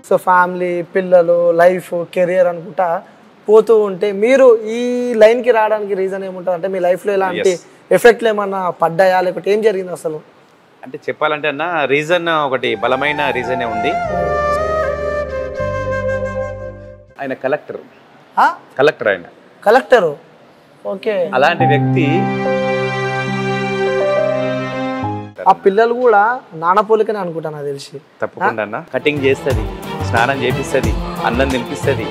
So family పిల్లలు life career అనుకుంటా పోతూ ఉంటే మీరు ఈ లైన్కి రావడానికి రీజన్ ఏముంటుంది అంటే మీ లైఫ్లో ఎలాంటి ఎఫెక్ట్లు ఏమన్నా పడ్డాయా లేకపోతే ఏం జరిగింది అసలు అంటే చెప్పాలంటే అన్న రీజన్ ఒకటి బలమైన రీజనే ఉంది ఆయన కలెక్టర్ కలెక్టర్ ఆయన కలెక్టరు ఓకే అలాంటి వ్యక్తి ఆ పిల్లలు కూడా నానపోలికనే అనుకుంటా నాకు తెలిసి తప్పకుండా అన్న కటింగ్ చేస్తుంది స్నానం చేపిస్తుంది అన్నం తినిపిస్తుంది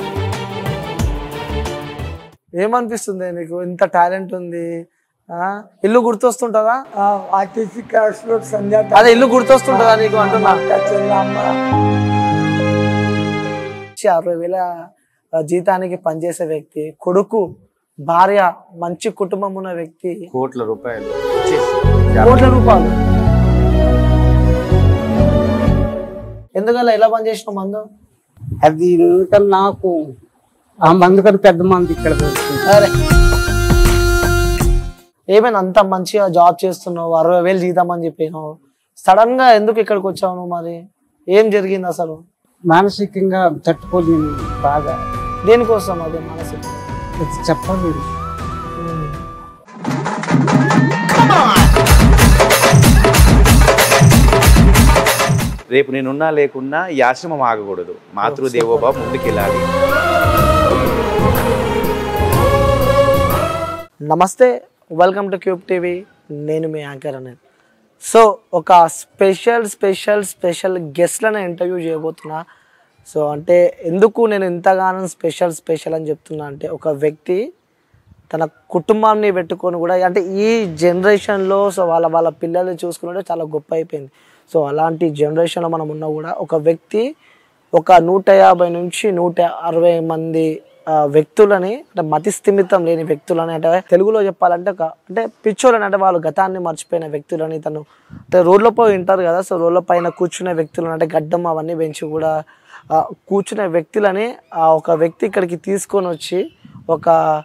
ఏమనిపిస్తుంది నీకు ఇంత టాలెంట్ ఉంది ఆ, ఇల్లు గుర్తొస్తుంటుందా ఆర్టీసీ క్లాస్ లో సంధ్యా అదే ఇల్లు గుర్తొస్తుంటుందా నీకు అంటున్నా చెల్లమ్మ వచ్చి అరవై వేల ఆ, జీతానికి పనిచేసే వ్యక్తి కొడుకు భార్య మంచి కుటుంబం ఉన్న వ్యక్తి కోట్ల రూపాయలు కోట్ల రూపాయలు ఎందుకలా ఎలా పనిచేసిన మందు అది ఇంకా నాకు ఆ మందు కన్నా పెద్ద మంది ఇక్కడ దొరుకుతుంది. అరే ఏమైనా అంత మంచిగా జాబ్ చేస్తున్నావు అరవై వేలు జీతం అని చెప్పినావు సడన్ గా ఎందుకు ఇక్కడికి వచ్చావు నువ్వు మరి ఏం జరిగింది అసలు మానసికంగా తట్టుకోలేను బాగా దేనికోసం అది మనసు అది చెప్పలేదు రేపు నేనున్నా లేకున్నా ఈ ఆశ్రమం ఆగకూడదు మాతృదేవోభావ ముందుకెళ్ళాలి నమస్తే వెల్కమ్ టు క్యూబ్ టీవీ నేను మీ యాంకర్ అనేది సో ఒక స్పెషల్ స్పెషల్ స్పెషల్ గెస్ట్లను ఇంటర్వ్యూ చేయబోతున్నా సో అంటే ఎందుకు నేను ఇంతగానో స్పెషల్ స్పెషల్ అని చెప్తున్నా అంటే ఒక వ్యక్తి తన కుటుంబాన్ని పెట్టుకొని కూడా అంటే ఈ జనరేషన్లో సో వాళ్ళ వాళ్ళ పిల్లల్ని చూసుకుంటే చాలా గొప్ప అయిపోయింది సో అలాంటి జనరేషన్లో మనం ఉన్నా కూడా ఒక వ్యక్తి ఒక నూట యాభై నుంచి నూట అరవై మంది ఆ, వ్యక్తులని అంటే మతి స్థిమితం లేని వ్యక్తులని అంటే తెలుగులో చెప్పాలంటే ఒక అంటే పిచ్చోలని అంటే వాళ్ళు గతాన్ని మర్చిపోయిన వ్యక్తులని తను అంటే రోడ్ల పోయి ఉంటారు కదా సో రోడ్ల పైన కూర్చునే వ్యక్తులను అంటే గడ్డం అవన్నీ పెంచి కూడా ఆ, కూర్చునే వ్యక్తులని ఆ ఒక వ్యక్తి ఇక్కడికి తీసుకొని వచ్చి ఒక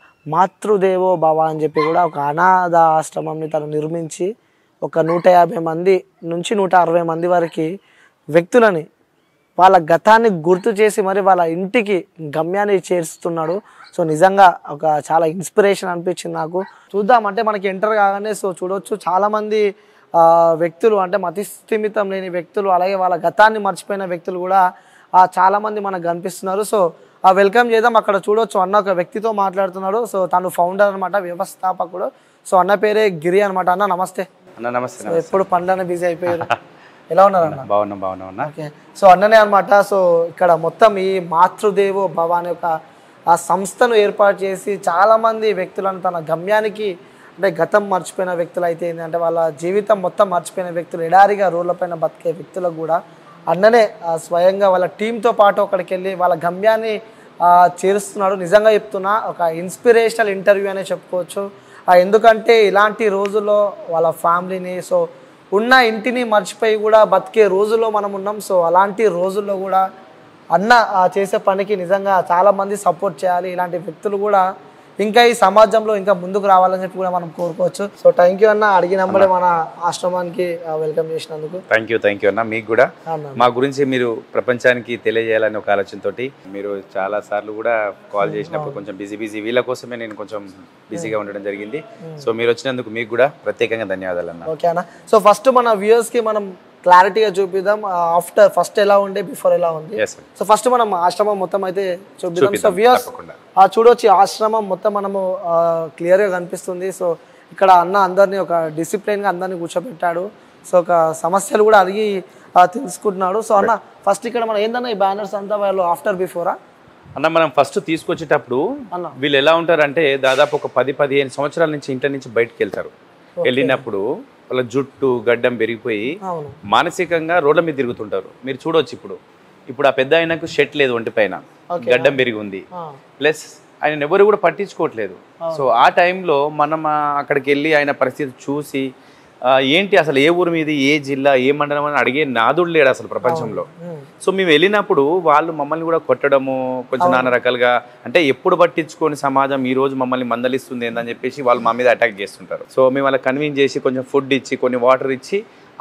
మాతృదేవో భవ అని చెప్పి కూడా ఒక అనాథ ఆశ్రమంని తను నిర్మించి ఒక నూట యాభై మంది నుంచి నూట అరవై మంది వరకు వ్యక్తులని వాళ్ళ గతాన్ని గుర్తు చేసి మరి వాళ్ళ ఇంటికి గమ్యాన్ని చేరుస్తున్నాడు సో నిజంగా ఒక చాలా ఇన్స్పిరేషన్ అనిపించింది నాకు చూద్దాం అంటే మనకి ఎంటర్ కాగానే సో చూడొచ్చు చాలామంది ఆ, వ్యక్తులు అంటే మతిస్థిమితం లేని వ్యక్తులు అలాగే వాళ్ళ గతాన్ని మర్చిపోయిన వ్యక్తులు కూడా ఆ, చాలామంది మనకు కనిపిస్తున్నారు సో ఆ వెల్కమ్ చేద్దాం అక్కడ చూడొచ్చు అన్న ఒక వ్యక్తితో మాట్లాడుతున్నాడు సో తను ఫౌండర్ అనమాట వ్యవస్థాపకుడు సో అన్న పేరే గిరి అనమాట అన్న నమస్తే అన్న నమస్తే సో నమస్తే ఎప్పుడు పనులనే బిజీ అయిపోయారు ఎలా ఉన్నారు అన్న బాగున్నా బాగున్నా అన్న ఓకే సో అన్ననే అనమాట సో ఇక్కడ మొత్తం ఈ మాతృదేవో భవ అనే ఒక ఆ సంస్థను ఏర్పాటు చేసి చాలా మంది వ్యక్తులను తన గమ్యానికి అంటే గతం మర్చిపోయిన వ్యక్తులు అయితే ఏంటంటే వాళ్ళ జీవితం మొత్తం మర్చిపోయిన వ్యక్తులు ఎడారిగా రోడ్లపైన బతికే వ్యక్తులకు కూడా అన్ననే ఆ, స్వయంగా వాళ్ళ టీంతో పాటు అక్కడికి వెళ్ళి వాళ్ళ గమ్యాన్ని ఆ, చేరుస్తున్నాడు నిజంగా చెప్తున్నా ఒక ఇన్స్పిరేషనల్ ఇంటర్వ్యూ అనే చెప్పుకోవచ్చు ఆ, ఎందుకంటే ఇలాంటి రోజుల్లో వాళ్ళ ఫ్యామిలీని సో ఉన్న ఇంటిని మర్చిపోయి కూడా బతికే రోజుల్లో మనం ఉన్నాం సో అలాంటి రోజుల్లో కూడా అన్న ఆ చేసే పనికి నిజంగా చాలా మంది సపోర్ట్ చేయాలి ఇలాంటి వ్యక్తులు కూడా ఇంకా ఈ సమాజంలో ఇంకా ముందుకు రావాలని చెప్పి కూడా మనం కోరుకోవచ్చు సో థ్యాంక్ యూ అన్న అడిగినప్పుడే మన ఆశ్రమానికి వెల్కమ్ చేసినందుకు థ్యాంక్ యూ థ్యాంక్ యూ అన్న మీకు కూడా అన్న మా గురించి మీరు ప్రపంచానికి తెలియజేయాలని ఒక ఆలోచనతోటి మీరు చాలా సార్లు కూడా కాల్ చేసినప్పుడు కొంచెం బిజీ బిజీ వీళ్ళ కోసమే నేను కొంచెం బిజీగా ఉండడం జరిగింది సో మీరు వచ్చినందుకు మీకు కూడా ప్రత్యేకంగా ధన్యవాదాలు అన్న ఓకే అన్న సో ఫస్ట్ మన వ్యూయర్స్ కి మనం క్లారిటీగా చూపిద్దాం ఆఫ్టర్ ఫస్ట్ ఎలా ఉండే బిఫోర్ ఎలా ఉంది ఎస్ సో ఫస్ట్ మనం ఆశ్రమం మొత్తం అయితే చూపిద్దాం సో చూపిద్దాం, వ్యూయర్స్ తప్పకుండా. ఆ చూడొచ్చు ఈ ఆశ్రమం మొత్తం మనము క్లియర్గా కనిపిస్తుంది సో ఇక్కడ అన్న అందరినీ ఒక డిసిప్లైన్గా అందరినీ కూర్చోబెట్టాడు సో ఒక సమస్యలు కూడా అడిగి ఆ, తెలుసుకుంటున్నాడు సో అన్న ఫస్ట్ ఇక్కడ మనం ఏందన్న ఈ బ్యానర్స్ అంతా వాళ్ళు ఆఫ్టర్ బిఫోరా అన్న మనం ఫస్ట్ తీసుకొచ్చేటప్పుడు అన్న. వీళ్ళు ఎలా ఉంటారంటే దాదాపు ఒక పది పదిహేను సంవత్సరాల నుంచి ఇంటి నుంచి బయటకు వెళ్తారు వెళ్ళినప్పుడు వాళ్ళ జుట్టు గడ్డం పెరిగిపోయి అవును మానసికంగా రోడ్ల మీద తిరుగుతుంటారు మీరు చూడొచ్చు ఇప్పుడు ఇప్పుడు ఆ పెద్ద ఆయనకు షర్ట్ లేదు ఒంటి పైన గడ్డం పెరిగి ఉంది ఆ, ప్లస్ ఆయన ఎవరు కూడా పట్టించుకోవట్లేదు సో ఆ టైంలో మనం ఆ అక్కడికి వెళ్ళి ఆయన పరిస్థితి చూసి ఆ, ఏంటి అసలు ఏ ఊరు మీది ఏ జిల్లా ఏ మండలం అని అడిగే నాదుడు లేడు అసలు ప్రపంచంలో ఉమ్, సో మేము వెళ్ళినప్పుడు వాళ్ళు మమ్మల్ని కూడా కొట్టడము కొంచెం నానా రకాలుగా అంటే ఎప్పుడు పట్టించుకొని సమాజం ఈ రోజు మమ్మల్ని మందలిస్తుంది ఏందని చెప్పేసి వాళ్ళు మా మీద అటాక్ చేస్తుంటారు సో మేము వాళ్ళకి కన్విన్స్ చేసి కొంచెం ఫుడ్ ఇచ్చి కొన్ని వాటర్ ఇచ్చి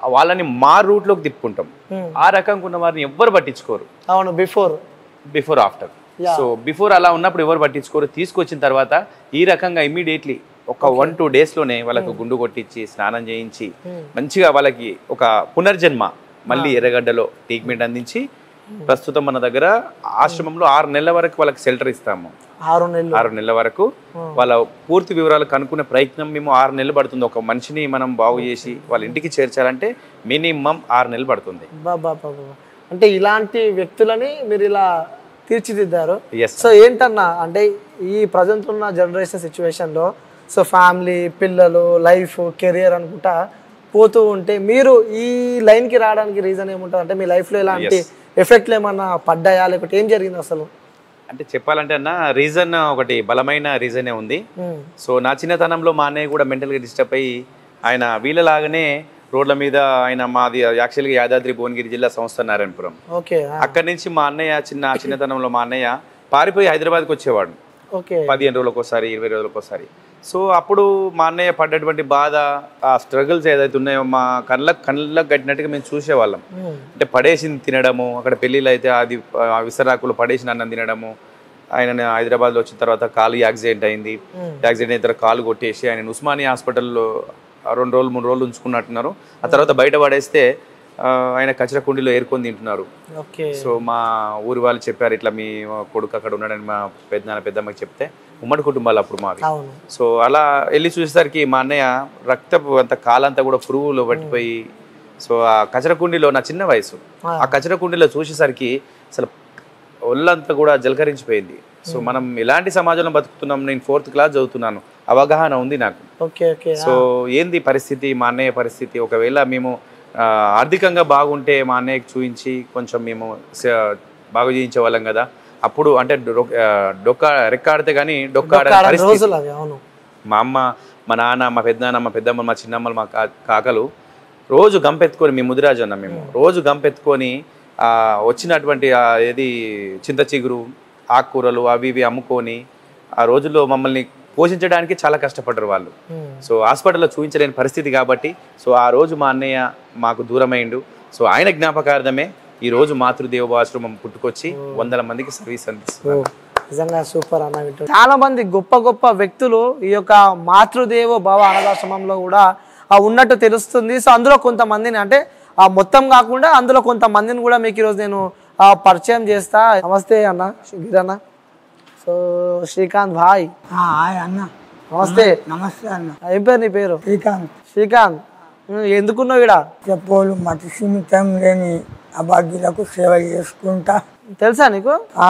వాళ్ళని మా రూట్లోకి తిప్పుకుంటాం Hmm. ఆ రకంగా ఉన్న వారిని ఎవ్వరు పట్టించుకోరు అవును before before after so before అలా ఉన్నప్పుడు ఎవరు పట్టించుకోరు తీసుకొచ్చిన తర్వాత ఈ రకంగా ఇమ్మీడియట్లీ ఒక వన్ టూ డేస్లోనే వాళ్ళకు గుండు కొట్టించి స్నానం చేయించి మంచిగా వాళ్ళకి ఒక పునర్జన్మ మళ్ళీ ఎర్రగడ్డలో ట్రీట్మెంట్ అందించి ప్రస్తుతం మన దగ్గర ఆశ్రమంలో ఆరు నెలల వరకు వాళ్ళకి షెల్టర్ ఇస్తాము ఆరు నెలలు ఆరు నెలల వరకు వాళ్ళ పూర్తి వివరాలు కనుక్కునే ప్రయత్నం మేము ఆరు నెలలు పడుతుంది ఒక మనిషిని మనం బాగు చేసి వాళ్ళ ఇంటికి చేర్చాలంటే మినిమం ఆరు నెలలు పడుతుంది బాబా బాబా అంటే ఇలాంటి వ్యక్తులని మీరు ఇలా తీర్చిదిద్దారు ఎస్ సో ఏంటన్నా అంటే ఈ ప్రజెంట్ ఉన్న జనరేషన్ సిచ్యువేషన్లో సో ఫ్యామిలీ పిల్లలు లైఫ్ కెరియర్ అనుకుంటా పోతూ ఉంటే మీరు ఈ లైన్కి రావడానికి రీజన్ ఏముంటుంది అంటే మీ లైఫ్లో ఎలాంటి ఎఫెక్ట్లు ఏమన్నా పడ్డాయా లేకపోతే ఏం జరిగింది అసలు అంటే చెప్పాలంటే అన్న రీజన్ ఒకటి బలమైన రీజనే ఉంది ఉమ్, సో నా చిన్నతనంలో మా అన్నయ్య కూడా మెంటల్గా డిస్టర్బ్ అయ్యి ఆయన వీళ్ళలాగానే రోడ్ల మీద ఆయన మాది యాక్చువల్గా యాదాద్రి భువనగిరి జిల్లా సంస్థ నారాయణపురం ఓకే ఆ, అక్కడి నుంచి మా అన్నయ్య చిన్న చిన్నతనంలో మా అన్నయ్య పారిపోయి హైదరాబాద్కి వచ్చేవాడు ఓకే పదిహేను రోజులకు ఒకసారి ఇరవై రోజులకు ఒకసారి సో అప్పుడు మా అన్నయ్య పడ్డటువంటి బాధ ఆ స్ట్రగుల్స్ ఏదైతే ఉన్నాయో మా కళ్ళకు కళ్ళకు కట్టినట్టుగా మేము చూసేవాళ్ళం ఉమ్, అంటే పడేసింది తినడము అక్కడ పెళ్ళిళ్ళు అయితే అది ఆ విసరాకులు పడేసిన అన్నం తినడము ఆయన హైదరాబాద్లో వచ్చిన తర్వాత కాలు యాక్సిడెంట్ అయింది Hmm. యాక్సిడెంట్ అయిన తర్వాత కాలు కొట్టేసి ఆయన ఉస్మానియా హాస్పిటల్లో రెండు రోజులు మూడు రోజులు ఉంచుకున్నట్టున్నారు ఆ తర్వాత బయట పడేస్తే ఆ, ఆయన కచర కుండీలో ఏరుకొని తింటున్నారు ఓకే సో మా ఊరి వాళ్ళు చెప్పారు ఇట్లా మీ కొడుకు అక్కడ ఉన్నాడని మా పెద్దనాన్న పెద్దమ్మకి చెప్తే ఉమ్మడి కుటుంబాలు అప్పుడు మావి అవును సో అలా వెళ్ళి చూసేసరికి మా అన్నయ్య రక్తపు అంత కాలంతా కూడా పురుగులు పట్టిపోయి సో ఆ కచర కుండీలో నా చిన్న వయసు ఆ. ఆ కచర కుండీలో చూసేసరికి అసలు ఒళ్ళంతా కూడా జలకరించిపోయింది సో మనం ఎలాంటి సమాజంలో బతుకుతున్నాం నేను ఫోర్త్ క్లాస్ చదువుతున్నాను అవగాహన ఉంది నాకు ఓకే ఓకే సో ఏంది పరిస్థితి మా అన్నయ్య పరిస్థితి ఒకవేళ మేము ఆ, ఆర్థికంగా బాగుంటే మా అన్నయ్యకి చూపించి కొంచెం మేము స- బాగు చేయించే వాళ్ళం కదా అప్పుడు అంటే డొ- ఆ, డొక్క రెక్కాడితే కానీ డొక్క ఆడని ఒక్క పరిస్థితి రోజులు అవి అవును మా అమ్మ మా నాన్న మా పెద్దనాన్న మా పెద్దమ్మ మా చిన్నమ్మలు మా కా- కాకలు రోజు గంపెత్తుకొని మీ ముదిరాజు అన్న మేము రోజు గంపెత్తుకొని ఆ, వచ్చినటువంటి ఆ ఏది చింత చిగురు ఆకుకూరలు అవి ఇవి అమ్ముకొని ఆ రోజుల్లో మమ్మల్ని పోషించడానికి చాలా కష్టపడ్డారు వాళ్ళు ఉమ్, సో హాస్పిటల్లో చూపించలేని పరిస్థితి కాబట్టి సో ఆ రోజు మా అన్నయ్య మాకు దూరమైండు సో ఆయన జ్ఞాపకార్థమే ఈ రోజు మాతృదేవోపాశ్రమం పుట్టుకొచ్చి వందల మందికి సర్వీస్ అందిస్తుంది నిజంగా సూపర్ అన్న వింటూ చాలా మంది గొప్ప గొప్ప వ్యక్తులు ఈ యొక్క మాతృదేవో భవ అనాథాశ్రమంలో కూడా ఆ ఉన్నట్టు తెలుస్తుంది సో అందులో కొంతమందిని అంటే ఆ మొత్తం కాకుండా అందులో కొంతమందిని కూడా మీకు ఈరోజు నేను ఆ పరిచయం చేస్తా నమస్తే అన్న గిరి అన్న సో శ్రీకాంత్ భాయ్ హాయ్ అన్న నమస్తే నమస్తే అన్న ఏం పేరు నీ పేరు శ్రీకాంత్ శ్రీకాంత్ ఉమ్, ఎందుకున్నావు ఇక్కడ చెప్పోలు మతి సీమితం లేని అభాగ్యులకు సేవ చేసుకుంటా తెలుసా నీకు ఆ,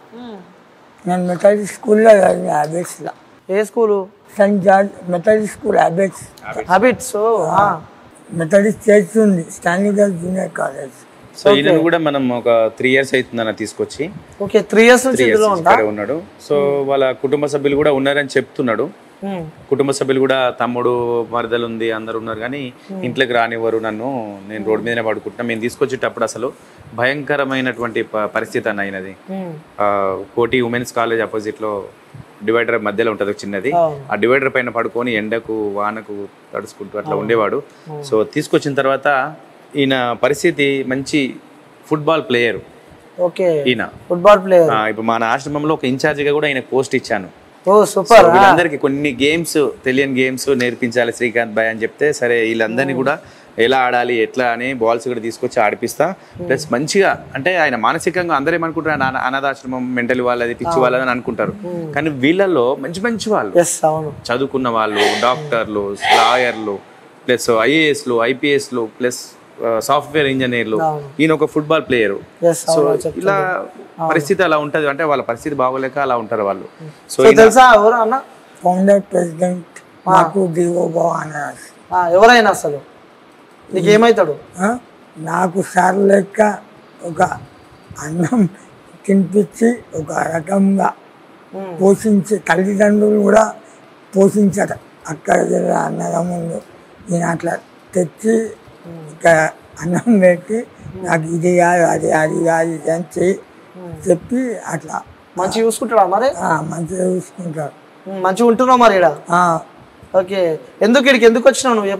నేను మెథడిస్ట్ స్కూల్లో చదివిన హ్యాబిట్స్లో ఏ school saint George methodist school habits habits methodist చేస్తుంది Stanley girls junior college so ఈయన కూడా మనం ఒక త్రీ ఇయర్స్ అవుతుందన్న తీసుకొచ్చి ఓకే త్రీ ఇయర్స్ నుంచి త్రీ ఇందులో ఇయర్స్ ఉంటా ఇక్కడే ఉన్నాడు సో వాళ్ళ కుటుంబ సభ్యులు కూడా ఉన్నారని చెప్తున్నాడు ఉమ్, కుటుంబ సభ్యులు కూడా తమ్ముడు మరదలు ఉంది అందరు ఉన్నారు కానీ ఇంట్లోకి రానివ్వరు నన్ను నేను రోడ్డు మీదనే పడుకుంటున్నా మేము తీసుకొచ్చేటప్పుడు అసలు భయంకరమైనటువంటి ప- పరిస్థితి అన్న అయినది ఉమ్, ఆ, కోటి ఉమెన్స్ కాలేజ్ అపోజిట్ లో డివైడర్ మధ్యలో ఉంటుంది ఒక చిన్నది అవును. ఆ డివైడర్ పైన పడుకొని ఎండకు వానకు తడుచుకుంటూ అట్లా ఉండేవాడు సో తీసుకొచ్చిన తర్వాత ఈయన పరిస్థితి మంచి ఫుట్బాల్ ప్లేయర్ ఓకే ఈయన ఫుట్బాల్ ప్లేయర్ ఆ, ఇప్పుడు మన ఆశ్రమంలో ఒక ఇన్ఛార్జిగా కూడా ఈయన పోస్ట్ ఇచ్చాను ఓ సూపర్ వీళ్ళందరికీ కొన్ని గేమ్స్ తెలియని గేమ్స్ నేర్పించాలి శ్రీకాంత్ భాయ్ అని చెప్తే సరే వీళ్ళందరినీ కూడా ఎలా ఆడాలి ఎట్లా అని బాల్స్ కూడా తీసుకొచ్చి ఆడిపిస్తా ప్లస్ మంచిగా అంటే ఆయన మానసికంగా అందరూ ఏమనుకుంటారు అనా- అనాథాశ్రమం మెంటల్ వాళ్ళది పిచ్చి వాళ్ళది అని అనుకుంటారు కానీ వీళ్ళల్లో మంచి మంచి వాళ్ళు ఎస్ అవును చదువుకున్న వాళ్ళు డాక్టర్లు లాయర్లు ప్లస్ ఐఏఎస్లు ఐపీఎస్లు ప్లస్ సాఫ్ట్వేర్ ఇంజనీర్లు అవును. ఈయన ఒక ఫుట్బాల్ ప్లేయర్ ఎస్ సో అవును ఇలా పరిస్థితి అలా ఉంటది అంటే వాళ్ళ పరిస్థితి బాగోలేక అలా ఉంటారు వాళ్ళు సో సో తెలుసా ఎవరు అన్న ఫౌండర్ ప్రెసిడెంట్ మాకు దేవోభవ అన్నారు ఆ, ఎవరైనా అసలు నీకు ఏమవుతాడు ఆ? నాకు సార్ లెక్క ఒక అన్నం తినిపించి ఒక రకంగా పోషించే తల్లిదండ్రులు కూడా పోషించరు అక్కడ జర అన్నదమ్ములు నేను అట్లా తెచ్చి ఇక్కడ అన్నం పెట్టి నాకు ఇది కాదు అది అది కాదు ఇది అని చెయ్యి చెప్పి అట్లా మంచిగా చూసుకుంటాడా మరి ఆ, మంచిగా చూసుకుంటారు ఉమ్, మంచిగా ఉంటున్నావు మరి ఇక్కడ ఆ, ఓకే ఎందుకు ఇక్కడికి ఎందుకు వచ్చినావు నువ్వు చెప్పు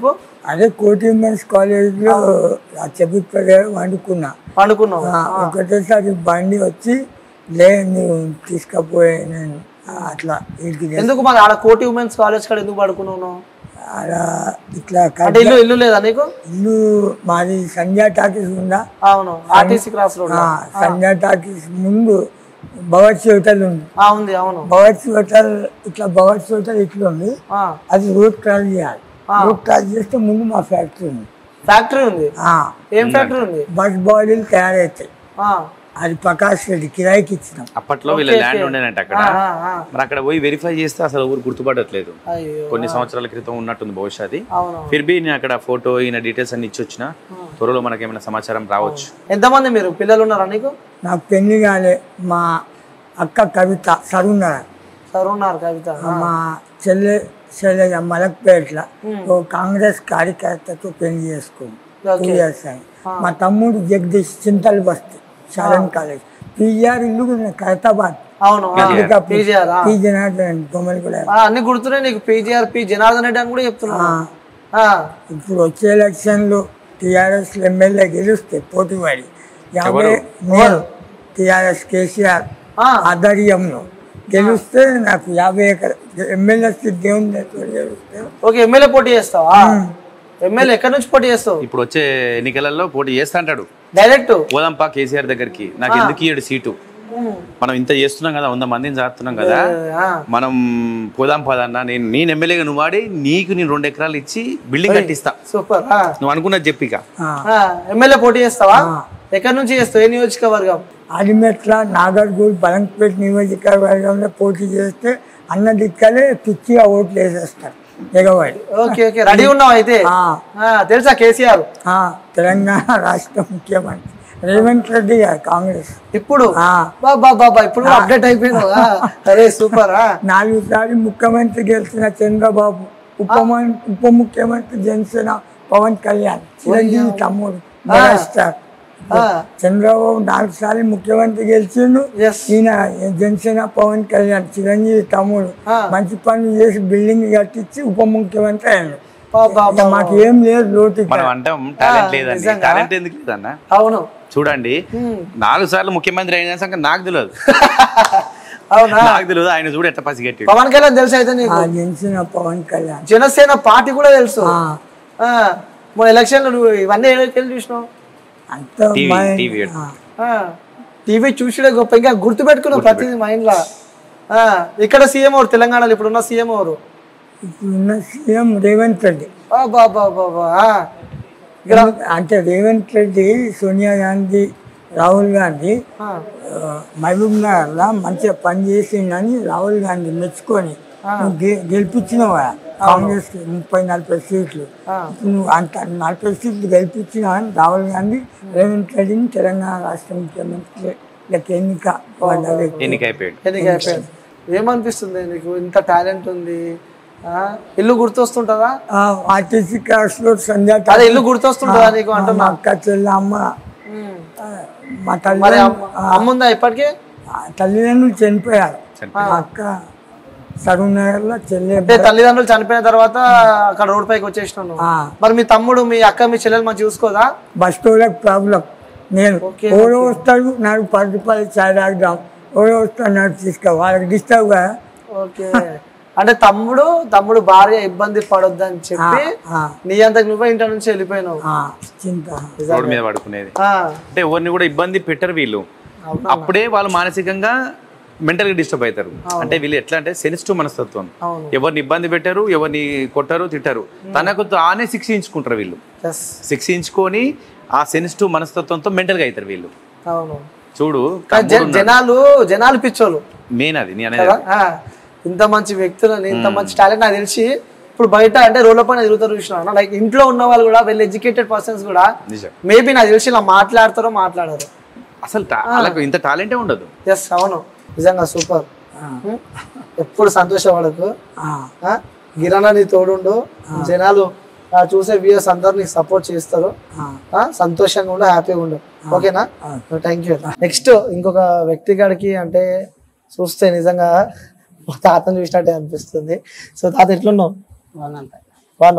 అదే కోటి ఉమెన్స్ కాలేజ్లో ఆ చెబుతా వండుకున్నా పండుకున్నావు ఆ, ఒకటేసారి బండి వచ్చి లే నువ్వు తీసుకపోయే నేను అట్లా ఇంటికి తె- ఎందుకు మరి ఆడ కోటి ఉమెన్స్ కాలేజ్ కాడ ఎందుకు పడుకున్నావు నువ్వు? ఆడ ఇట్లా అంటే కట్ట ఇల్లు ఇల్లు లేదా నీకు ఇల్లు మాది సంధ్యా టాకీస్ ఉందా అవును ఆర్టీసీ క్రాస్ రోడ్ ఆ, సంధ్యా టాకీస్ ముందు బవర్చి హోటల్ ఉంది ఆ ఉంది అవును బవర్చి హోటల్ ఇట్లా బవర్చి హోటల్ ఇట్లా ఉంది ఆ అది రోడ్ క్రాస్ చేయాలి రోడ్ క్రాస్ చేస్తే ముందు మా ఫ్యాక్టరీ ఉంది ఫ్యాక్టరీ ఉంది ఆ, ఏం ఫ్యాక్టరీ ఉంది బస్ బాడీలు తయారవుతాయి ఆ అది ప్రకాష్ రెడ్డి కిరాయికి ఇచ్చినాం అప్పట్లో వీళ్ళ ల్యాండ్ ఉండేనంట అక్కడ ఆ, ఆ, ఆ. మరి అక్కడ పోయి వెరిఫై చేస్తే అసలు ఊరు గుర్తుపడట్లేదు అయ్యో కొన్ని సంవత్సరాల క్రితం ఉన్నట్టుంది బహుశా అది అవును ఫిర్ బి నేను అక్కడ ఫోటో ఈయన డీటెయిల్స్ అన్ని ఇచ్చి వచ్చిన త్వరలో మనకేమైనా సమాచారం రావచ్చు ఎంతమంది మీరు పిల్లలు ఉన్నారా నీకు నాకు పెళ్లి కాలే మా అక్క కవిత సరున్నర సార్ ఉన్నారు కవిత మా చెల్లె చెల్లె మలక్పేట్ల ఓ కాంగ్రెస్ కార్యకర్తతో పెళ్లి చేసుకుంది టూ ఇయర్స్ అయి మా తమ్ముడు జగదీష్ చింతలు బస్తీ శరణ్ కాలేజ్ పీజీఆర్ ఇల్లు కూడా ఖైరతాబాద్ అవును పీజీఆర్ పీ జనార్దన్ బొమ్మలు కూడా అన్ని గుర్తున్నాయి నీకు పీజీఆర్ పి జనార్దన్ రెడ్డి అని కూడా చెప్తున్నా ఆ, ఇప్పుడు వచ్చే ఎలక్షన్లు టీఆర్ఎస్ ఎమ్మెల్యే గెలిస్తే పోటీ పడి యాభై నేను టీఆర్ఎస్ కేసీఆర్ ఆ. ఆధ్వర్యంలో గెలిస్తే నాకు యాభై ఎకర ఎమ్మెల్యే సీట్ దేవుని దగ్గర గెలిస్తే ఓకే ఎమ్మెల్యే పోటీ చేస్తావా ఎమ్మెల్యే ఎక్కడి నుంచి పోటీ చేస్తావు ఇప్పుడు వచ్చే ఎన్నికలలో పోటీ చేస్తా అంటాడు డైరెక్ట్ పోదాంపా కేసీఆర్ దగ్గరికి నాకు ఎందుకు ఇయ్యడు సీటు మనం ఇంత చేస్తున్నాం కదా వంద మందిని చేస్తున్నాం కదా మనం పోదాం పదన్నా నేను నేను ఎమ్మెల్యేగా నువ్వు వాడి నీకు నేను రెండు ఎకరాలు ఇచ్చి బిల్డింగ్ కట్టిస్తా సూపర్ నువ్వు అనుకున్నది చెప్పిక ఎమ్మెల్యే పోటీ చేస్తావా ఎక్కడి నుంచి చేస్తావు ఏ నియోజకవర్గం ఆదిమెట్ల నాగర్గూల్ బలంపేట నియోజకవర్గంలో పోటీ చేస్తే అన్న దిక్కలే పిచ్చిగా ఓట్లు వేసేస్తారు ఎగవాడి ఓకే ఓకే రెడీ ఉన్నావు అయితే ఆ. ఆ, తెలుసా కేసీఆర్ ఆ, తెలంగాణ రాష్ట్ర ముఖ్యమంత్రి రేవంత్ రెడ్డి గారు కాంగ్రెస్ ఇప్పుడు ఆ. బాబా బాబా ఇప్పుడు అప్డేట్ అయిపోయినావు ఆ, అరే సూపర్ ఆ నాలుగు సార్లు ముఖ్యమంత్రి గెలిచిన చంద్రబాబు ఉప మం- ఉప ముఖ్యమంత్రి జనసేన పవన్ కళ్యాణ్ చిరంజీవి తమ్ముడు మెగాస్టార్ ఆ. చంద్రబాబు నాలుగు సార్లు ముఖ్యమంత్రి గెలిచిండు Yes. ఈయన జనసేన పవన్ కళ్యాణ్ చిరంజీవి తమ్ముడు ఆ. మంచి పనులు చేసి బిల్డింగ్ కట్టించి ఉప ముఖ్యమంత్రి అయ్యాడు బాబా ఇక మాకు ఏం లేదు లోటు ఇక్కడ. మనం అంటాం టాలెంట్ లేదండి టాలెంట్ ఎందుకు లేదన్న అవును చూడండి నాలుగు సార్లు ముఖ్యమంత్రి అయిన సంగతి నాకు తెలియదు అవునా నాకు తెలియదు ఆయన చూడు ఎట్లా పసిగట్టి పవన్ కళ్యాణ్ తెలుసు అయితే నీకు ఆ జనసేన పవన్ కళ్యాణ్ జనసేన పార్టీ కూడా తెలుసు ఆ. ఆ, మన ఎలక్షన్లు నువ్వు ఇవన్నీ ఏళ్ళకి చూసినావు అంత టీవీ మా- టీవీ ఆ. టీవీ చూసిడే గొప్ప ఇంకా గుర్తు పెట్టుకున్నావు ప్రతిదీ మైండ్ లా ఆ, ఇక్కడ సీఎం ఎవరు తెలంగాణలో ఇప్పుడున్న సీఎం ఎవరు ఇప్పుడున్న సీఎం రేవంత్ రెడ్డి బాబా బాబా ఇక్కడ అంటే రేవంత్ రెడ్డి సోనియా గాంధీ రాహుల్ గాంధీ ఆ, ఆ, మహబూబ్ నగర్లో మంచిగా పని చేసిండని రాహుల్ గాంధీ మెచ్చుకొని నువ్వు గె- గెలిపించినావు కదా కాంగ్రెస్ ముప్పై నలభై సీట్లు ఆ. ఇప్పుడు నువ్వు అంత నలభై సీట్లు గెలిపించినావు అని రాహుల్ గాంధీ రేవంత్ రెడ్డిని తెలంగాణ రాష్ట్ర ముఖ్యమంత్రి లెక్క ఎన్నిక పడ్డ వ్యక్తి. ఎన్నిక అయిపోయాడు ఎన్నిక అయిపోయింది ఏమనిపిస్తుంది నీకు ఇంత టాలెంట్ ఉంది ఆ, ఇల్లు గుర్తొస్తుంటుందా ఆ, ఆర్టీసీ క్లాస్ లో సంధ్యా అదే ఇల్లు గుర్తొస్తుంటుందా నీకు మా అంటున్నా అక్క చెల్లి అమ్మ ఉమ్. ఆ, మా మరి తల్లి అమ్మ- అమ్మ ఉందా ఇప్పటికీ తల్లిదండ్రులు చనిపోయారు మా అక్క సరూర్ నగర్ లో చెల్లి అంటే తల్లిదండ్రులు చనిపోయిన తర్వాత అక్కడ రోడ్ పైకి వచ్చేసినాను ఆ. మరి మీ తమ్ముడు మీ అక్క మీ చెల్లెలు మంచి చూసుకోదా బస్ స్టోర్లకు ప్రాబ్లం నేను ఓకే, ఎవరో వస్తాడు నాకు పది రూపాయలు చాయ్ తాగుదాం ఎవరో వస్తాడు నాకు తీసుకో వాళ్ళకి డిస్టర్బ్ కదా ఓకే అంటే తమ్ముడు తమ్ముడు భార్య ఇబ్బంది పడొద్దని చెప్పి ఆ, నీ అంతకు నువ్వే ఇంటి నుంచి వెళ్ళిపోయినావు ఆ, చింత రోడ్డు మీద పడుకునేది ఆ, అంటే ఎవరిని కూడా ఇబ్బంది పెట్టరు వీళ్ళు అప్పుడే వాళ్ళు మానసికంగా మెంటల్ గా డిస్టర్బ్ అవుతారు అంటే వీళ్ళు ఎట్లా అంటే సెన్సిటివ్ మనస్తత్వం అవును. ఎవరిని ఇబ్బంది పెట్టరు ఎవరిని కొట్టరు తిట్టరు తనకు తానే శిక్షించుకుంటారు వీళ్ళు yes, శిక్షించుకొని ఆ సెన్సిటివ్ మనస్తత్వంతో మెంటల్ గా అవుతారు వీళ్ళు అవును చూడు కానీ జ- జనాలు జనాలు పిచ్చోళ్ళు మెయిన్ అది నేను అనేది కదా ఆ, ఇంత మంచి వ్యక్తులని ఇంత మంచి టాలెంట్ నాకు తెలిసి ఇప్పుడు బయట అంటే రోడ్ల పైన తిరుగుతారు చూసిన లైక్ ఇంట్లో ఉన్న వాళ్ళు కూడా వెల్ ఎడ్యుకేటెడ్ పర్సన్స్ కూడా నిజం మేబీ నాకు తెలిసి ఇలా మాట్లాడతారో మాట్లాడరు అసలు ta- వాళ్ళకు ఇంత టాలెంటే ఉండదు ఎస్ అవును నిజంగా సూపర్ ఎప్పుడు సంతోషపడకు ఆ, ఆ, గిరణ నీ తోడుండు జనాలు ఆ, చూసే వ్యూయర్స్ అందరు నీకు సపోర్ట్ చేస్తారు ఆ. ఆ, సంతోషంగా ఉండు హ్యాపీగా ఉండు ఓకేనా థ్యాంక్ యూ నెక్స్ట్ ఇంకొక వ్యక్తి గారికి అంటే చూస్తే నిజంగా మా తాతను చూసినట్టే అనిపిస్తుంది సో తాత ఎట్లున్నావు బానా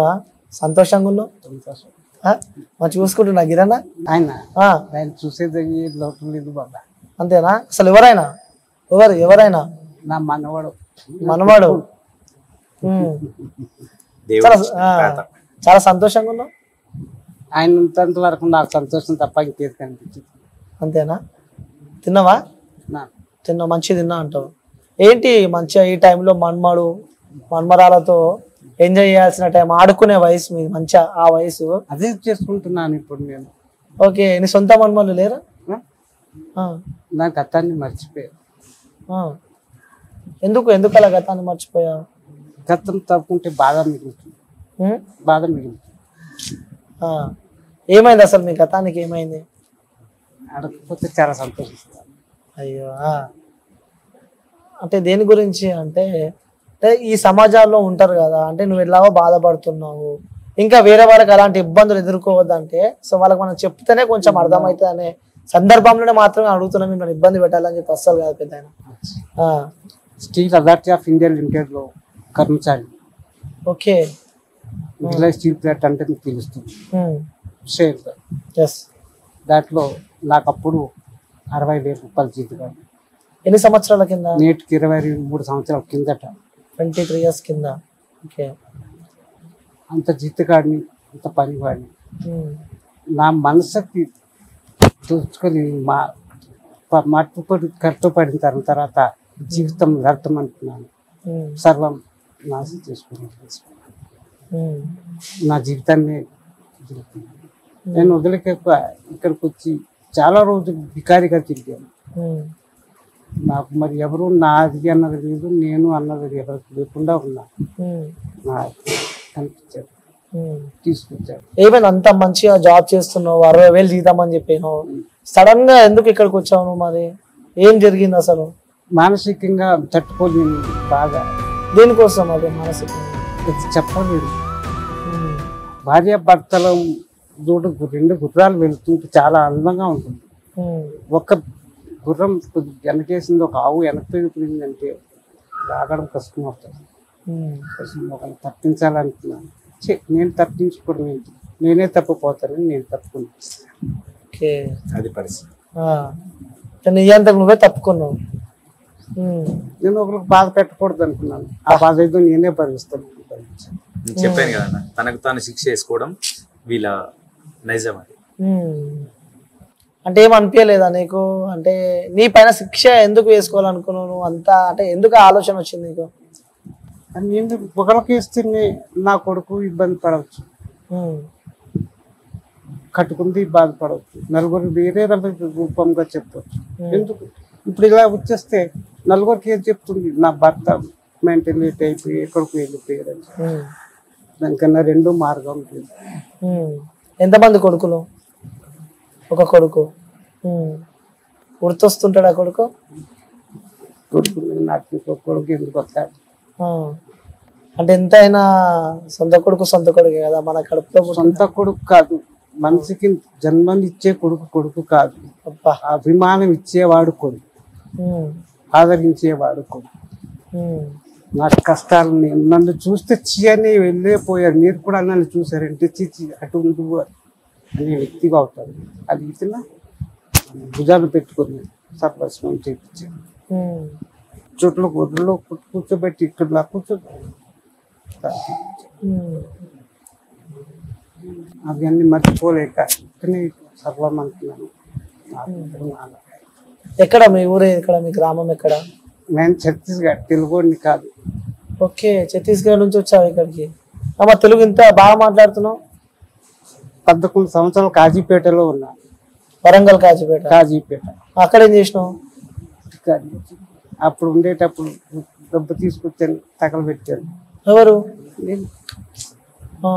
సంతోషంగా ఉన్నావు సంతోషం ఆ? మరి చూసుకుంటున్నా గిరన్నా ఆయన ఆ, ఆయన చూసేది లోటు లేదు బాబా అంతేనా అసలు ఎవరైనా ఎవరు ఎవరైనా నా మనవాడు మనవాడు ఉమ్. దేవుడు చాలా ఇచ్చిన ఆ, తాత. చాలా సంతోషంగా ఉన్నావు ఆయన ఉన్నంత వరకు నాకు సంతోషం తప్ప ఇంకేది కనిపించింది అంతేనా తిన్నావా నా తిన్నా మంచి తిన్నా అంటావు ఏంటి మంచిగా ఈ టైంలో మన్మడు మన్మరాలతో ఎంజాయ్ చేయాల్సిన టైం ఆడుకునే వయసు మీది మంచిగా ఆ వయసు అదే చేసుకుంటున్నాను ఇప్పుడు నేను ఓకే నీ సొంత మన్మలు లేరా ఆ? ఆ, నా గతాన్ని మర్చిపోయాను ఆ. ఎందుకు ఎందుకు అలా గతాన్ని మర్చిపోయావు గతం తప్పుకుంటే బాధ మిగులుతుంది ఉమ్? బాధ మిగులుతుంది ఆ. ఏమైంది అసలు మీ గతానికి ఏమైంది అడగకపోతే చాలా సంతోషిస్తాను అయ్యో ఆ. అంటే దేని గురించి అంటే అంటే ఈ సమాజాల్లో ఉంటారు కదా అంటే నువ్వు ఎలాగో బాధపడుతున్నావు ఇంకా వేరే వాళ్ళకి అలాంటి ఇబ్బందులు ఎదుర్కోవద్దంటే సో వాళ్ళకి మనం చెప్తేనే కొంచెం అర్థమవుతుంది అనే సందర్భంలోనే మాత్రమే అడుగుతున్నాం మిమ్మల్ని ఇబ్బంది పెట్టాలని చెప్పి అస్సలు కాదు పెద్ద ఆయన. ఆ స్టీల్ అథారిటీ ఆఫ్ ఇండియా లిమిటెడ్లో కర్మచారి ఓకే మిగిలిన స్టీల్ ప్లాంట్ అంటే మీకు తెలుస్తుంది షేర్ ఎస్ దాంట్లో నాకు అప్పుడు అరవై వేల రూపాయలు జీతం ఎన్ని సంవత్సరాల కింద నేటికి ఇరవై మూడు సంవత్సరాల కిందట ట్వంటీ త్రీ ఇయర్స్ కింద ఓకే అంత జీతగాడిని అంత పనివాడిని నా మనసుకి దోచుకొని మా ప- మట్టు పడి కట్టుపడిన తరం తర్వాత జీవితం వ్యర్థం అనుకున్నాను సర్వం నాశనం చేసుకున్నాను నా జీవితాన్ని వదులుకున్నాను. నేను వదిలేక ఇక్కడికి వచ్చి చాలా రోజులు బికారిగా తిరిగాను నాకు మరి ఎవరు నాది అన్నది లేదు నేను అన్నది ఎవరికి లేకుండా ఉన్నా నా కనిపించాడు తీసుకొచ్చాడు ఏమైంది అంత మంచిగా జాబ్ చేస్తున్నావు అరవై వేలు జీతం అని చెప్పినావు సడన్ గా ఎందుకు ఇక్కడికి వచ్చావు నువ్వు మరి ఏం జరిగింది అసలు మానసికంగా తట్టుకోలేని బాగా దేనికోసం అది మానసికంగా ఇది చెప్పలేదు ఉమ్. భార్య భర్తల దూడ రెండు గుర్రాలు వెళుతుంటే చాలా అందంగా ఉంటుంది ఉమ్. ఒక గుర్రం కొద్ది వెనకేసింది ఒక ఆవు వెనకపోయిందంటే రాగడం కష్టం అవుతుంది ఉమ్. కోసం ఒకరిని తప్పించాలనుకున్నాను ఛీ, నేను తప్పించుకోవడం ఏంటి నేనే తప్పిపోతానని నేను తప్పుకున్నాను ఓకే అది పరిస్థితి ఆ. నీ అంతకు నువ్వే తప్పుకున్నావు ఉమ్. నేను ఒకరికి బాధ పెట్టకూడదు అనుకున్నాను ఆ బాధ ఏదో నేనే భరిస్తాను భరించాను. నేను చెప్పాను కదన్న తనకు తాను శిక్ష చేసుకోవడం వీళ్ళ నైజం అది ఉమ్. అంటే ఏం అనిపించలేదా నీకు అంటే నీ పైన శిక్ష ఎందుకు వేసుకోవాలనుకున్నావు నువ్వు అంతా అంటే ఎందుకు ఆ ఆలోచన వచ్చింది నీకు అని నేను ఒకరికి ఇస్తే నా కొడుకు ఇబ్బంది పడవచ్చు ఉమ్. కట్టుకుంది బాధపడవచ్చు నలుగురు వేరే రకమైన రూపంగా చెప్పవచ్చు ఎందుకు ఇప్పుడు ఇలా వచ్చేస్తే నలుగురికి ఏం చెప్తుంది నా భర్త మెంటలీట్ అయిపోయి ఎక్కడికి వెళ్ళిపోయారు అని. ఉమ్. దానికన్నా రెండు మార్గం ఉంటుంది ఉమ్. ఎంతమంది కొడుకులు ఒక కొడుకు ఉమ్. గుర్తొస్తుంటాడా కొడుకు కొడుకు నాకు ఇంకో కొడుకు ఎందుకు వస్తాడు ఆ. అంటే ఎంతైనా సొంత కొడుకు సొంత కొడుకే కదా మన కడుపులో పుట్టిన- సొంత కొడుకు కాదు మనిషికి జన్మనిచ్చే కొడుకు కొడుకు కాదు అబ్బా అభిమానం ఇచ్చేవాడు కొడుకు ఉమ్. ఆదరించేవాడు కొడుకు ఉమ్. నా కష్టాలు నేను నన్ను చూస్తే చీయని వెళ్ళిపోయారు మీరు కూడా నన్ను చూసారంటే చిచి అటు ఉండు అనే వ్యక్తిగా అవుతాడు అది ఇతన భుజాలు పెట్టుకొని సర్వస్వం చేయించాను ఉమ్. చుట్టూ గుడ్రలో కూర్చోబెట్టి ఇక్కడ నా కూర్చో ఉమ్. అవన్నీ మర్చిపోలేక ఇక్కడనే సర్వం అనుకున్నాను నాకు ఇప్పుడు నాన్న. ఎక్కడ మీ ఊరే ఎక్కడ మీ గ్రామం ఎక్కడ నేను ఛత్తీస్గఢ్ తెలుగుని కాదు ఓకే ఛత్తీస్గఢ్ నుంచి వచ్చావు ఇక్కడికి అమ్మ తెలుగు ఇంత బాగా మాట్లాడుతున్నావు పదకొండు సంవత్సరాలు కాజీపేటలో ఉన్నా వరంగల్ కాచిపేట కాజీపేట అక్కడ ఏం చేసినావు కాజీ. అప్పుడు ఉండేటప్పుడు డబ్బు తీసుకొచ్చాను తగలబెట్టాను ఎవరు నేను ఆ.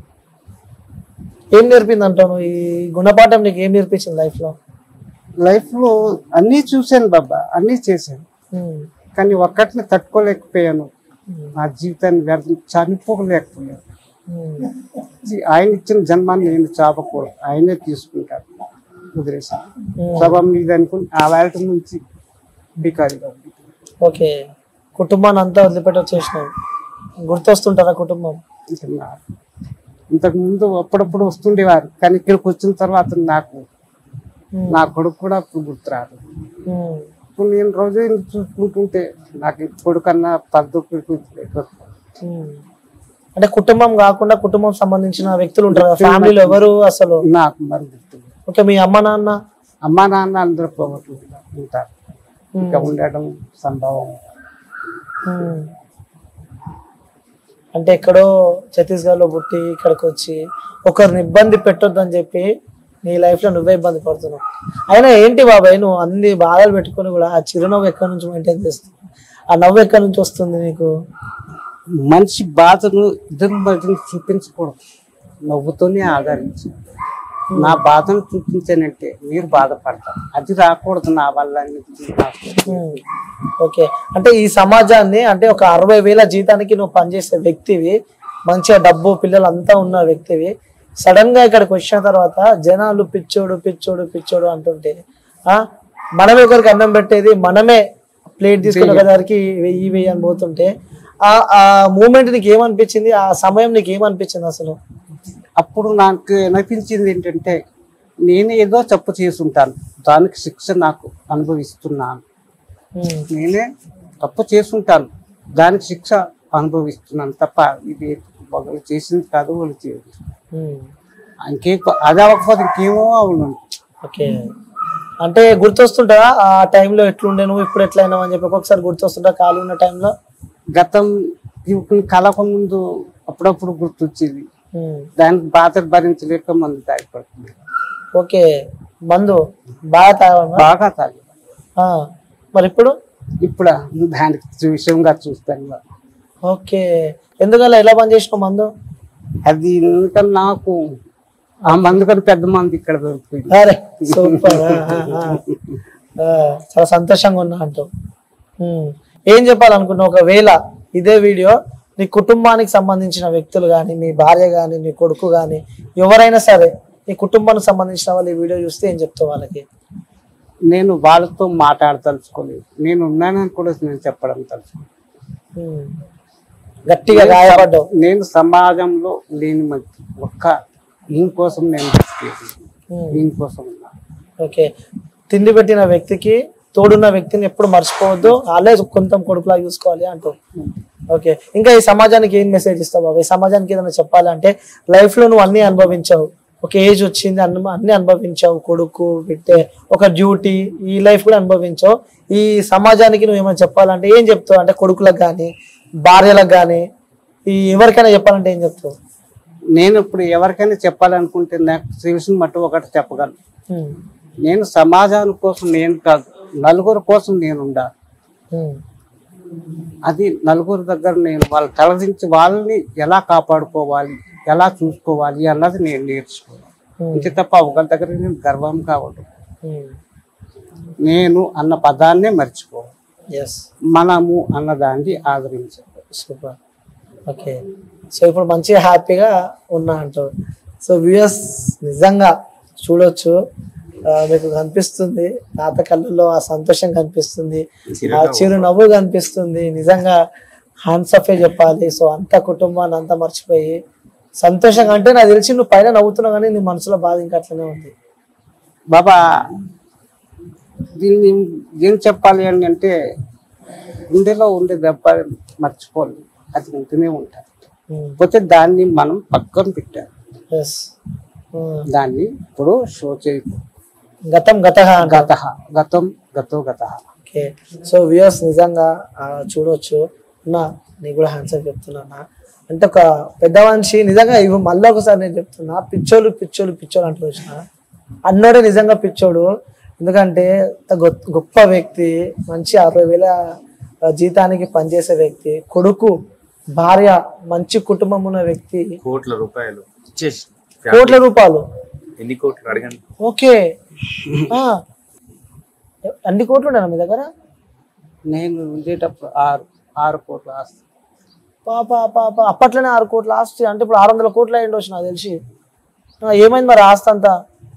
ఏం నేర్పింది అంటావు నువ్వు? ఈ గుణపాఠం నీకు ఏం నేర్పించింది లైఫ్ లో లైఫ్ లో అన్నీ చూశాను బాబా అన్నీ చేశాను ఉమ్. కానీ ఒక్కటిని తట్టుకోలేకపోయాను నా జీవితాన్ని వ్యర్థం చనిపోలేకపోయాను ఉమ్. ఇది ఆయన ఇచ్చిన జన్మాన్ని నేను చాపకూడదు ఆయనే తీసుకుంటారు వదిలేసాను ఉమ్. సభ మీద అనుకుని ఆ వేళ నుంచి బికారిగా ఉంది ఓకే కుటుంబాన్ని అంతా వదిలిపెట్టి వచ్చేసినావు గుర్తొస్తుంటారా కుటుంబం ఇంకా నా ఇంతకు ముందు అప్పుడప్పుడు వస్తుండేవారు కానీ ఇక్కడికి వచ్చిన తర్వాత నాకు ఉమ్, నా కొడుకు కూడా ఇప్పుడు గుర్తురాదు ఉమ్, ఇప్పుడు నేను రోజు ఈయన చూసుకుంటుంటే నాకు ఇప్పుడు కన్నా పద్ధతి ఉమ్. అంటే కుటుంబం కాకుండా కుటుంబం సంబంధించిన వ్యక్తులు ఉంటారు కదా ఫ్యామిలీలో ఎవరు అసలు నాకు మరి గుర్తు ఓకే మీ అమ్మ నాన్న అమ్మా నాన్న అందరూ పోగొట్టు ఉంటారు ఇంకా ఉండడం సంభవం ఉమ్. అంటే ఎక్కడో ఛత్తీస్గఢ్లో పుట్టి ఇక్కడికి వచ్చి ఒకరిని ఇబ్బంది పెట్టొద్దని చెప్పి నీ లైఫ్ లో నువ్వే ఇబ్బంది పడుతున్నావు అయినా ఏంటి బాబాయ్ నువ్వు అన్ని బాధలు పెట్టుకొని కూడా ఆ చిరునవ్వు ఎక్కడి నుంచి మెయింటైన్ చేస్తున్నావు ఆ నవ్వు ఎక్కడి నుంచి వస్తుంది నీకు మనిషి బాధను ఇద్దరు మధ్యన చూపించకూడదు నవ్వుతోనే ఆదరించి నా బాధను చూపించానంటే మీరు బాధపడతారు అది రాకూడదు నా వల్ల అని నాకు ఉమ్. ఓకే అంటే ఈ సమాజాన్ని అంటే ఒక అరవై వేల జీతానికి నువ్వు పనిచేసే వ్యక్తివి మంచిగా డబ్బు పిల్లలు అంతా ఉన్న వ్యక్తివి సడన్ గా ఇక్కడికి వచ్చిన తర్వాత జనాలు పిచ్చోడు పిచ్చోడు పిచ్చోడు అంటుంటే ఆ మనమే ఒకరికి అన్నం పెట్టేది మనమే ప్లేట్ తీసుకుని ఒకదానికి వెయ్యి వెయ్యి అని పోతుంటే ఆ ఆ మూమెంట్ నీకు ఏమనిపించింది ఆ సమయం నీకు ఏమనిపించింది అసలు అప్పుడు నాకు అనిపించింది ఏంటంటే నేను ఏదో తప్పు చేసుంటాను దానికి శిక్ష నాకు అనుభవిస్తున్నాను ఉమ్, నేనే తప్పు చేసుంటాను దానికి శిక్ష అనుభవిస్తున్నాను తప్ప ఇది వాళ్ళు చేసింది కాదు వాళ్ళు చేయదు ఉమ్. ఇంకే అది అవ్వకపోతే ఇంకేమో అవును ఓకే అంటే గుర్తొస్తుంటా ఆ టైంలో ఎట్లుండే నువ్వు ఇప్పుడు ఎట్లా అయినావు అని చెప్పి ఒక్కొక్కసారి గుర్తొస్తుంటా ఖాళీ ఉన్న టైంలో గతం ఇప్పుడు కలక ముందు అప్పుడప్పుడు గుర్తొచ్చేది దానికి బాధ భరించలేక మందు తాగిపడుతుంది ఓకే మందు బాగా తాగమా బాగా తాగి మరి ఇప్పుడు ఇప్పుడు దానికి విషయంగా చూస్తాను ఓకే ఎందుకలా ఎలా పని చేసినావు మందు అది ఎందుకని నాకు ఆ మందు కన్నా పెద్ద మంది ఇక్కడ దొరుకుతుంది అరే సూపర్ చాలా సంతోషంగా ఉన్నా అంటూ ఉమ్. ఏం చెప్పాలనుకున్నావు ఒకవేళ ఇదే వీడియో నీ కుటుంబానికి సంబంధించిన వ్యక్తులు కానీ మీ భార్య కానీ నీ కొడుకు కానీ ఎవరైనా సరే నీ కుటుంబానికి సంబంధించిన వాళ్ళు ఈ వీడియో చూస్తే ఏం చెప్తావు వాళ్ళకి నేను వాళ్ళతో మాట్లాడదలుచుకోలేదు నేను ఉన్నానని కూడా నేను చెప్పడం తలుచుకోలేదు ఉమ్. గట్టిగా గాయపడ్డావు నేను సమాజంలో లేని మంచి ఒక్క ఈయన కోసం నేను బతికేది. ఉమ్. ఈయన కోసం ఉన్నా ఓకే తిండి పెట్టిన వ్యక్తికి తోడున్న వ్యక్తిని ఎప్పుడు మర్చిపోవద్దు వాళ్ళే కొంత కొడుకులా చూసుకోవాలి అంటూ ఓకే ఇంకా ఈ సమాజానికి ఏం మెసేజ్ ఇస్తావు బాబు ఈ సమాజానికి ఏదైనా చెప్పాలంటే లైఫ్ లో నువ్వు అన్ని అనుభవించావు ఒక ఏజ్ వచ్చింది అన్ని అన్ని అనుభవించావు కొడుకు బిడ్డే ఒక డ్యూటీ ఈ లైఫ్ కూడా అనుభవించావు ఈ సమాజానికి నువ్వు ఏమైనా చెప్పాలంటే ఏం చెప్తావు అంటే కొడుకులకు కానీ భార్యలకు కానీ ఈ ఎవరికైనా చెప్పాలంటే ఏం చెప్తావు నేను ఇప్పుడు ఎవరికైనా చెప్పాలనుకుంటే నాకు తెలిసిన మట్టు ఒకటి చెప్పగలను ఉమ్, నేను సమాజాని కోసం నేను కాదు నలుగురు కోసం నేను ఉండాలి ఉమ్, అది నలుగురు దగ్గర నేను వాళ్ళు తలదించి వాళ్ళని ఎలా కాపాడుకోవాలి ఎలా చూసుకోవాలి అన్నది నేను నేర్చుకోవాలి ఉమ్, ఇంత తప్ప ఒకరి దగ్గర నేను గర్వం కావడం ఉమ్. నేను అన్న పదాన్నే మర్చిపోవాలి ఎస్ మనము అన్నదాన్ని ఆదరించాలి సూపర్ ఓకే సో ఇప్పుడు మంచిగా హ్యాపీగా ఉన్నా అంటారు సో వ్యూయర్స్ నిజంగా చూడొచ్చు ఆ, మీకు కనిపిస్తుంది తాత కళ్ళల్లో ఆ సంతోషం కనిపిస్తుంది ఆ చిరునవ్వు కనిపిస్తుంది నిజంగా హ్యాండ్స్ ఆఫే చెప్పాలి సో అంత కుటుంబాన్ని అంతా మర్చిపోయి సంతోషంగా అంటే నాకు తెలిసి నువ్వు పైన నవ్వుతున్నావు కానీ నీ మనసులో బాధ ఇంకా అట్లనే ఉంది బాబా దీన్ని ఏం చెప్పాలి అని అంటే గుండెలో ఉండే దెబ్బ మర్చిపోలేదు అది ఉంటూనే ఉంటారు పోతే దాన్ని మనం పక్కన పెట్టాం ఎస్ దాన్ని ఇప్పుడు షో చేయకు గతం గత గత గతం గతో గత ఓకే సో వ్యూయర్స్ నిజంగా ఆ, చూడొచ్చు నా నీకు కూడా హ్యాండ్సప్ చెప్తున్నా అంటే ఒక పెద్ద మనిషి నిజంగా ఇవి మళ్ళీ ఒకసారి నేను చెప్తున్నా పిచ్చోళ్ళు పిచ్చోళ్ళు పిచ్చోళ్ళు అంటూ వచ్చిన అన్నోడే నిజంగా పిచ్చోడు ఎందుకంటే ఇంత గొ- గొప్ప వ్యక్తి మంచి అరవై వేల ఆ, జీతానికి పనిచేసే వ్యక్తి కొడుకు భార్య మంచి కుటుంబం ఉన్న వ్యక్తి కోట్ల రూపాయలు ఇచ్చేసి కోట్ల రూపాయలు ఎన్ని కోట్లు అడగండి ఓకే ఆ. అన్ని కోట్లు ఉన్నాయా మీ దగ్గర నేను ఉండేటప్పుడు ఆరు ఆరు కోట్ల ఆస్తి పాప పాప అప్పట్లోనే ఆరు కోట్ల ఆస్తి అంటే ఇప్పుడు ఆరు వందల కోట్లు అయ్యి ఉండొచ్చు నాకు తెలిసి ఆ, ఏమైంది మరి ఆస్తి అంతా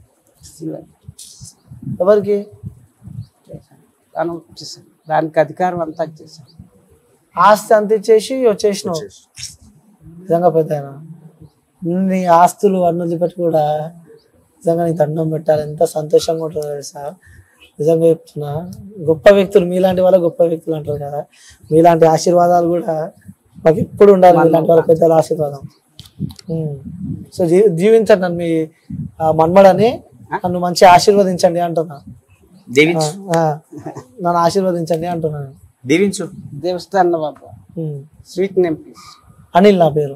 ఎవరికి తను వచ్చేసాను దానికి అధికారం అంతా ఇచ్చేసాను ఆస్తి అంత ఇచ్చేసి వచ్చేసినావు నిజంగా పెద్ద నీ ఆస్తులు అన్ని వదిలిపెట్టి కూడా నిజంగా నీకు దండం పెట్టాలి ఎంత సంతోషంగా ఉంటుందో తెలుసా నిజంగా చెప్తున్నా గొప్ప వ్యక్తులు మీలాంటి వాళ్ళ గొప్ప వ్యక్తులు అంటారు కదా మీలాంటి ఆశీర్వాదాలు కూడా మాకు ఎప్పుడు ఉండాలి మీలాంటి వాళ్ళ పెద్దల ఆశీర్వాదం ఉమ్. సో జీ జీవించండి నన్ను మీ ఆ, మన్మడని నన్ను మంచి ఆశీర్వదించండి అంటున్నా దీవించు ఆ, నన్ను ఆశీర్వదించండి అంటున్నాను దీవించు దేవస్థాన బాబా um. Sweet name please Anil నా పేరు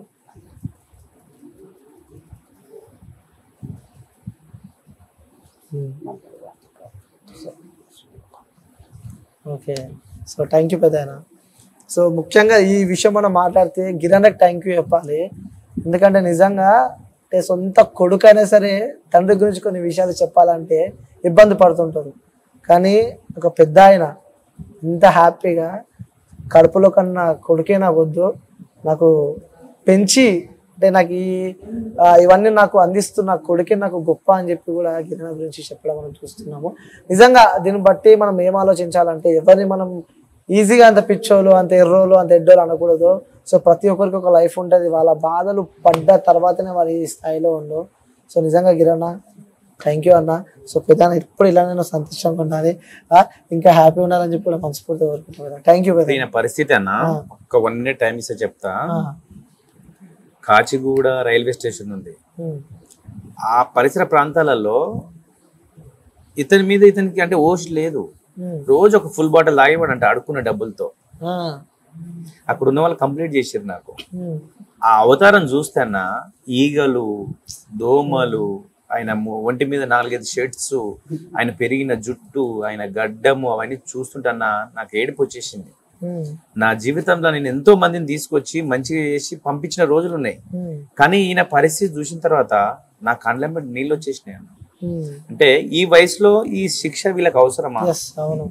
ఓకే సో థ్యాంక్ యూ పెద్ద సో ముఖ్యంగా ఈ విషయం మనం మాట్లాడితే గిరణకు థ్యాంక్ యూ చెప్పాలి ఎందుకంటే నిజంగా అంటే సొంత కొడుకైనా సరే తండ్రి గురించి కొన్ని విషయాలు చెప్పాలంటే ఇబ్బంది పడుతుంటారు కానీ ఒక పెద్ద ఆయన ఇంత హ్యాపీగా కడుపులో కన్నా కొడుకే నాకు వద్దు నాకు పెంచి అంటే నాకు ఈ ఆ, ఇవన్నీ నాకు అందిస్తున్న కొడుకే నాకు గొప్ప అని చెప్పి కూడా గిరిన గురించి చెప్పడం మనం చూస్తున్నాము నిజంగా దీన్ని బట్టి మనం ఏం ఆలోచించాలంటే ఎవరిని మనం ఈజీగా అంత పిచ్చోలు అంత ఎర్రోలు అంత ఎడ్డోలు అనకూడదు సో ప్రతి ఒక్కరికి ఒక లైఫ్ ఉంటుంది వాళ్ళ బాధలు పడ్డ తర్వాతనే వారు ఈ స్థాయిలో ఉండు సో నిజంగా గిరణ థ్యాంక్ యూ అన్న సో పెద్ద ఇప్పుడు ఇలా నేను సంతోషంగా ఉండాలి ఆ, ఇంకా హ్యాపీ ఉండాలని చెప్పి కూడా మనస్ఫూర్తిగా కోరుకుంటున్నాను థ్యాంక్ యూ పెద్ద ఈయన పరిస్థితి అన్న ఆ. ఒక వన్ మినిట్ టైం ఇస్తే చెప్తా కాచిగూడ రైల్వే స్టేషన్ ఉంది ఆ పరిసర ప్రాంతాలలో ఇతని మీద ఇతనికి అంటే ఓష్ లేదు రోజు ఒక ఫుల్ బాటిల్ తాగేవాడు అంటే అడుక్కున్న డబ్బులతో అక్కడ ఉన్న వాళ్ళు కంప్లీట్ చేసారు నాకు ఆ అవతారం చూస్తే అన్న ఈగలు దోమలు ఆయన ము- ఒంటి మీద నాలుగైదు షర్ట్స్ ఆయన పెరిగిన జుట్టు ఆయన గడ్డము అవన్నీ చూస్తుంటన్నా నాకు ఏడుపు వచ్చేసింది నా జీవితంలో నేను ఎంతో మందిని తీసుకొచ్చి మంచిగా చేసి పంపించిన రోజులు ఉన్నాయి కానీ ఈయన పరిస్థితి చూసిన తర్వాత నా కళ్ళ మీద నీళ్ళు వచ్చేసినాయి అన్న అంటే ఈ వయసులో ఈ శిక్ష వీళ్ళకి అవసరమా ఎస్ అవును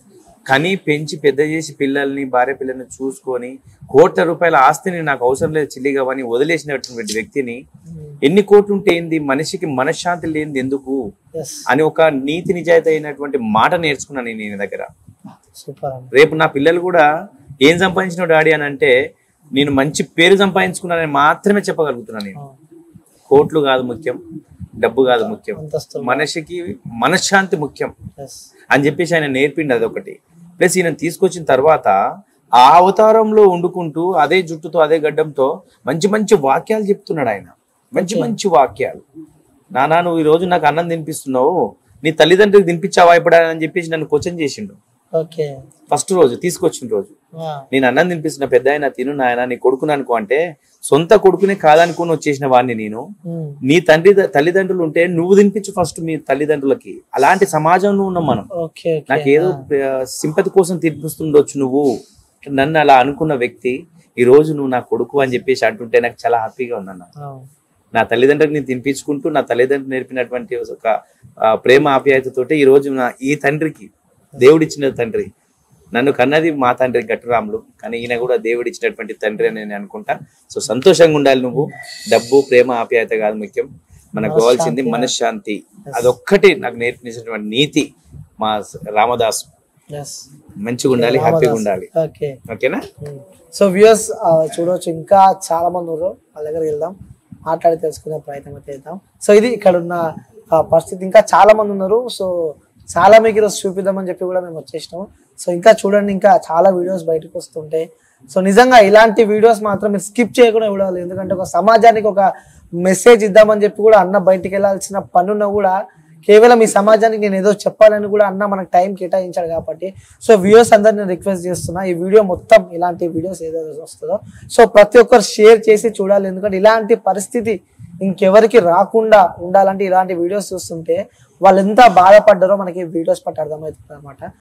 కని పెంచి పెద్ద చేసి పిల్లల్ని భార్య పిల్లల్ని చూసుకొని కోట్ల రూపాయల ఆస్తిని నాకు అవసరం లేదు చిల్లిగవని వదిలేసినటువంటి వ్యక్తిని ఎన్ని కోట్లు ఉంటే ఏంది మనిషికి మనశ్శాంతి లేనిది ఎందుకు ఎస్ అని ఒక నీతి నిజాయితీ అయినటువంటి మాట నేర్చుకున్నాను నేను ఈయన దగ్గర సూపర్ అన్న రేపు నా పిల్లలు కూడా ఏం సంపాదించిన డాడీ అని అంటే నేను మంచి పేరు సంపాదించుకున్నానని మాత్రమే చెప్పగలుగుతున్నాను నేను కోట్లు కాదు ముఖ్యం డబ్బు కాదు ముఖ్యం అంతస్తులు మనిషికి మనశ్శాంతి ముఖ్యం ఎస్ అని చెప్పేసి ఆయన నేర్పిండి అదొకటి ప్లస్ ఈయన తీసుకొచ్చిన తర్వాత ఆ అవతారంలో వండుకుంటూ అదే జుట్టుతో అదే గడ్డంతో మంచి మంచి వాక్యాలు చెప్తున్నాడు ఆయన మంచి మంచి వాక్యాలు నానా నువ్వు ఈ రోజు నాకు అన్నం తినిపిస్తున్నావు నీ తల్లిదండ్రులకు తినిపించావా ఇప్పుడు అని చెప్పేసి నన్ను క్వశ్చన్ చేసిండు ఓకే ఫస్ట్ రోజు తీసుకొచ్చిన రోజు నేను అన్నం తినిపిస్తున్న పెద్ద ఆయన తిను నాయన నీ కొడుకుని అనుకో అంటే సొంత కొడుకునే కాదనుకుని వచ్చేసిన వాడిని నేను నీ తండ్రి తల్లిదండ్రులు ఉంటే నువ్వు తినిపించు ఫస్ట్ మీ తల్లిదండ్రులకి అలాంటి సమాజంలో ఉన్నాం మనం ఓకే నాకు ఏదో సింపతి కోసం తినిపిస్తుండొచ్చు నువ్వు నన్ను అలా అనుకున్న వ్యక్తి ఈ రోజు నువ్వు నా కొడుకు అని చెప్పేసి అంటుంటే నాకు చాలా హ్యాపీగా ఉన్నాను నా తల్లిదండ్రులకు నేను తినిపించుకుంటూ నా తల్లిదండ్రులు నేర్పినటువంటి ఒక ఆ, ప్రేమ ఆప్యాయతతోటి ఈ రోజు నా ఈ తండ్రికి దేవుడిచ్చిన తండ్రి నన్ను కన్నది మా తండ్రి గట్టురాములు కానీ ఈయన కూడా దేవుడిచ్చినటువంటి తండ్రి అని నేను అనుకుంటా సో సంతోషంగా ఉండాలి నువ్వు డబ్బు ప్రేమ ఆప్యాయత కాదు ముఖ్యం మనకు కావాల్సింది మనశ్శాంతి అదొక్కటి నాకు నేర్పించినటువంటి నీతి మా రామదాస్ ఎస్ మంచిగా ఉండాలి హ్యాపీగా ఉండాలి ఓకే ఓకేనా సో వ్యూయర్స్ చూడవచ్చు ఇంకా చాలా మంది ఉన్నారు వాళ్ళ దగ్గరికి వెళ్దాం మాట్లాడి తెలుసుకునే ప్రయత్నం అయితే చేద్దాం సో ఇది ఇక్కడ ఉన్న ఆ, పరిస్థితి ఇంకా చాలా మంది ఉన్నారు సో చాలా మీకు ఈరోజు చూపిద్దామని చెప్పి కూడా మేము వచ్చేసినాం సో ఇంకా చూడండి ఇంకా చాలా వీడియోస్ బయటకు వస్తుంటాయి సో నిజంగా ఇలాంటి వీడియోస్ మాత్రం మీరు స్కిప్ చేయకుండా చూడాలి ఎందుకంటే ఒక సమాజానికి ఒక మెసేజ్ ఇద్దామని చెప్పి కూడా అన్న బయటికి వెళ్ళాల్సిన పనున్న కూడా కేవలం ఈ సమాజానికి నేను ఏదో చెప్పాలని కూడా అన్న మనకు టైం కేటాయించాడు కాబట్టి సో వ్యూయర్స్ అందరు నేను రిక్వెస్ట్ చేస్తున్నా ఈ వీడియో మొత్తం ఇలాంటి వీడియోస్ ఏదైతే వస్తుందో సో ప్రతి ఒక్కరు షేర్ చేసి చూడాలి ఎందుకంటే ఇలాంటి పరిస్థితి ఇంకెవరికి రాకుండా ఉండాలంటే ఇలాంటి వీడియోస్ చూస్తుంటే వాళ్ళు ఎంత బాధపడ్డారో మనకి వీడియోస్ పట్టి అర్థమవుతుంది అనమాట